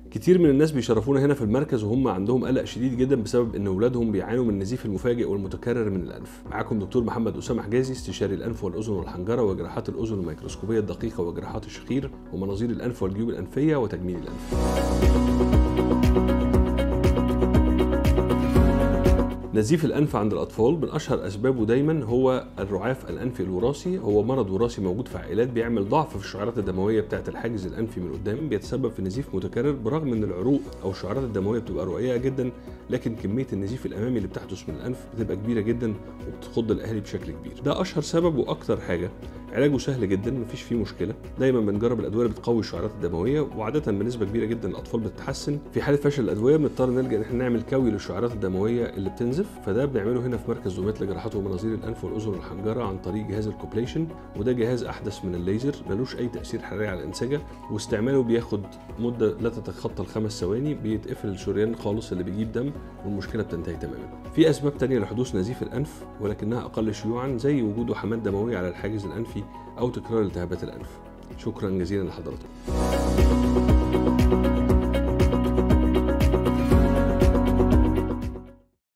كتير من الناس بيشرفونا هنا في المركز وهم عندهم قلق شديد جدا بسبب ان اولادهم بيعانوا من النزيف المفاجئ والمتكرر من الانف معاكم دكتور محمد اسامه حجازي استشاري الانف والاذن والحنجره وجراحات الاذن الميكروسكوبيه الدقيقه وجراحات الشخير ومناظير الانف والجيوب الانفيه وتجميل الانف نزيف الانف عند الاطفال من اشهر اسبابه دايما هو الرعاف الانفي الوراثي هو مرض وراثي موجود في عائلات بيعمل ضعف في الشعيرات الدمويه بتاعه الحاجز الانفي من قدام بيتسبب في نزيف متكرر برغم ان العروق او الشعيرات الدمويه بتبقى رقيقه جدا لكن كميه النزيف الامامي اللي بتحدث من الانف بتبقى كبيره جدا وبتخض الاهالي بشكل كبير ده اشهر سبب واكتر حاجه علاجه سهل جدا مفيش فيه مشكله دايما بنجرب الادويه اللي بتقوي الشعيرات الدمويه وعاده بنسبه كبيره جدا الاطفال بتتحسن في حاله فشل الادويه بنضطر نلجا ان احنا نعمل كوي للشعيرات الدمويه اللي بتنزف فده بنعمله هنا في مركز زومات لجراحات ومناظير الانف والاذن والحنجره عن طريق جهاز الكوبليشن وده جهاز احدث من الليزر ملوش اي تاثير حراري على الانسجه واستعماله بياخد مده لا تتخطى الخمس ثواني بيتقفل الشريان خالص اللي بيجيب دم والمشكله بتنتهي تماما في اسباب تانية لحدوث نزيف الانف ولكنها اقل شيوعا زي وجود وحمات دمويه على الحاجز الانفي او تكرار التهابات الانف شكرا جزيلا لحضراتكم